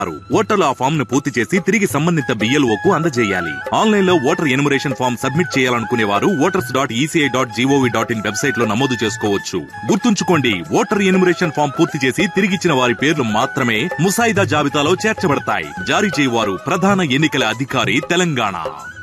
ఓటర్లు ఆ ఫామ్ ను పూర్తి చేసి తిరిగి సంబంధిత BLO కు అందజేయాలి ఆన్లైన్ లో ఓటర్ ఎనుమరేషన్ ఫామ్ సబ్మిట్ చేయాలనుకునే వారు voters dot ECI dot GOV dot in website లో నమోదు చేసుకోవచ్చు గుర్తుంచుకోండి ఓటర్ ఎనుమరేషన్ ఫామ్ పూర్తి చేసి తిరిగిచ్చిన వారి పేర్లు మాత్రమే ముసాయిదా జాబితాలో చేర్చబడతాయి జారీ చేయవారు ప్రధాన ఎన్నికల అధికారి తెలంగాణ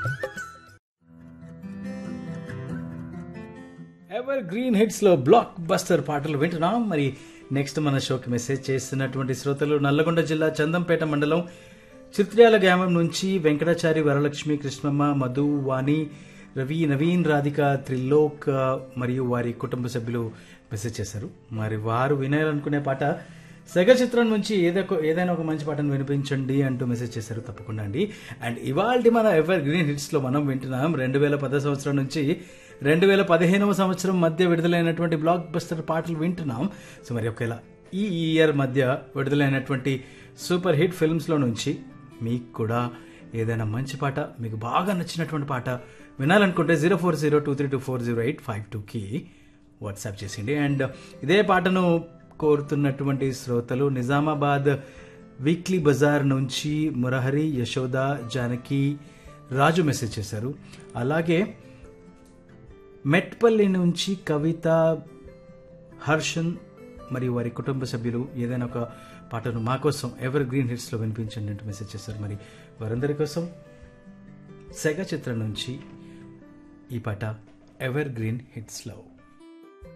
ఎవర్ గ్రీన్ హిట్స్ లో బ్లాక్ బస్టర్ పాటలు వింటున్నాం మరి నెక్స్ట్ మన షోకి మెసేజ్ చేస్తున్నటువంటి శ్రోతలు నల్లగొండ జిల్లా చందంపేట మండలం చిత్ర్యాల గ్రామం నుంచి వెంకటాచారి వరలక్ష్మి కృష్ణమ్మ మధు వాణి రవి నవీన్ రాధిక త్రిలోక్ ఆ, మరియు వారి కుటుంబ సభ్యులు మెసేజ్ చేశారు మరి వారు వినాలనుకునే పాట సెగ చిత్రం నుంచి ఏదో ఏదైనా ఒక మంచి పాటను వినిపించండి అంటూ మెసేజ్ చేశారు తప్పకుండా అండి అండ్ ఇవాళ మన ఎవర్ గ్రీన్ హిట్స్ లో మనం వింటున్నాం రెండు వేల పదో సంవత్సరం నుంచి రెండు వేల పదిహేనవ సంవత్సరం మధ్య విడుదలైనటువంటి బ్లాక్ బస్టర్ పాటలు వింటున్నాం సో మరి ఒకవేళ ఈ ఇయర్ మధ్య విడుదలైనటువంటి సూపర్ హిట్ ఫిల్మ్స్ లో నుంచి మీకు కూడా ఏదైనా మంచి పాట మీకు బాగా నచ్చినటువంటి పాట వినాలనుకుంటే zero four zero two three two four zero eight five టూకి వాట్సాప్ చేసిండి అండ్ ఇదే పాటను కోరుతున్నటువంటి శ్రోతలు నిజామాబాద్ వీక్లీ బజార్ నుంచి మురహరి యశోద జానకి రాజు మెసేజ్ చేశారు అలాగే మెట్పల్లి నుంచి కవిత హర్షన్ మరియు వారి కుటుంబ సభ్యులు ఏదైనా ఒక పాటను మా కోసం ఎవర్ గ్రీన్ హిట్స్లో వినిపించండి అంటూ మెసేజ్ చేశారు మరి వారందరి కోసం సెగ చిత్రం నుంచి ఈ పాట ఎవర్ గ్రీన్ హిట్స్లో